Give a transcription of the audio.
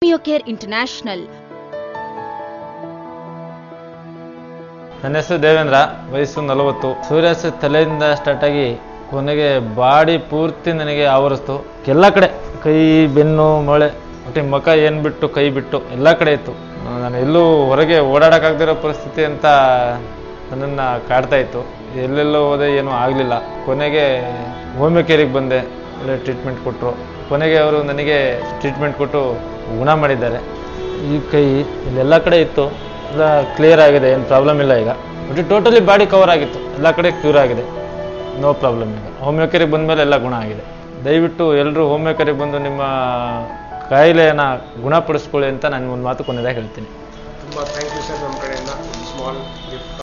Homeocare international ನನ್ನ ಹೆಸರು ದೇವೇಂದ್ರ ವಯಸ್ಸು ನಲವತ್ತು ಸೂರ್ಯಾಸ್ತ ತಲೆಯಿಂದ ಸ್ಟಾರ್ಟ್ ಆಗಿ ಕೊನೆಗೆ ಬಾಡಿ ಪೂರ್ತಿ ನನಗೆ ಆವರಿಸ್ತು ಎಲ್ಲ ಕಡೆ ಕೈ ಬೆನ್ನು ಮೊಳೆ ಒಟ್ಟು ಮುಖ ಏನು ಬಿಟ್ಟು ಕೈ ಬಿಟ್ಟು ಎಲ್ಲ ಕಡೆ ಇತ್ತು ನಾನು ಎಲ್ಲೂ ಹೊರಗೆ ಓಡಾಡೋಕ್ಕಾಗದಿರೋ ಪರಿಸ್ಥಿತಿ ಅಂತ ನನ್ನನ್ನು ಕಾಡ್ತಾ ಇತ್ತು ಎಲ್ಲೆಲ್ಲೋ ಹೋದೆ ಏನೂ ಆಗಲಿಲ್ಲ ಕೊನೆಗೆ ಹೋಮಿಯೋ ಕೇರಿಗೆ ಬಂದೆ ಒಳ್ಳೆ ಟ್ರೀಟ್ಮೆಂಟ್ ಕೊಟ್ಟರು ಕೊನೆಗೆ ಅವರು ನನಗೆ ಟ್ರೀಟ್ಮೆಂಟ್ ಕೊಟ್ಟು ಗುಣ ಮಾಡಿದ್ದಾರೆ ಈ ಕೈ ಇಲ್ಲೆಲ್ಲ ಕಡೆ ಇತ್ತು ಎಲ್ಲ ಕ್ಲಿಯರ್ ಆಗಿದೆ ಏನು ಪ್ರಾಬ್ಲಮ್ ಇಲ್ಲ ಈಗ ಬಟ್ ಟೋಟಲಿ ಬಾಡಿ ಕವರ್ ಆಗಿತ್ತು ಎಲ್ಲ ಕಡೆ ಕ್ಯೂರ್ ಆಗಿದೆ ನೋ ಪ್ರಾಬ್ಲಮ್ ಈಗ ಹೋಮಿಯೋಕರಿಗೆ ಬಂದಮೇಲೆ ಎಲ್ಲ ಗುಣ ಆಗಿದೆ ದಯವಿಟ್ಟು ಎಲ್ಲರೂ ಹೋಮಿಯೋಕರಿಗೆ ಬಂದು ನಿಮ್ಮ ಕಾಯಿಲೆಯನ್ನು ಗುಣಪಡಿಸ್ಕೊಳ್ಳಿ ಅಂತ ನಾನು ಒಂದು ಮಾತು ಕೊನೆಯದಾಗಿ ಹೇಳ್ತೀನಿ ತುಂಬ ಥ್ಯಾಂಕ್ ಯು ಸರ್ ನಮ್ಮ ಕಡೆಯಿಂದ ಸ್ಮಾಲ್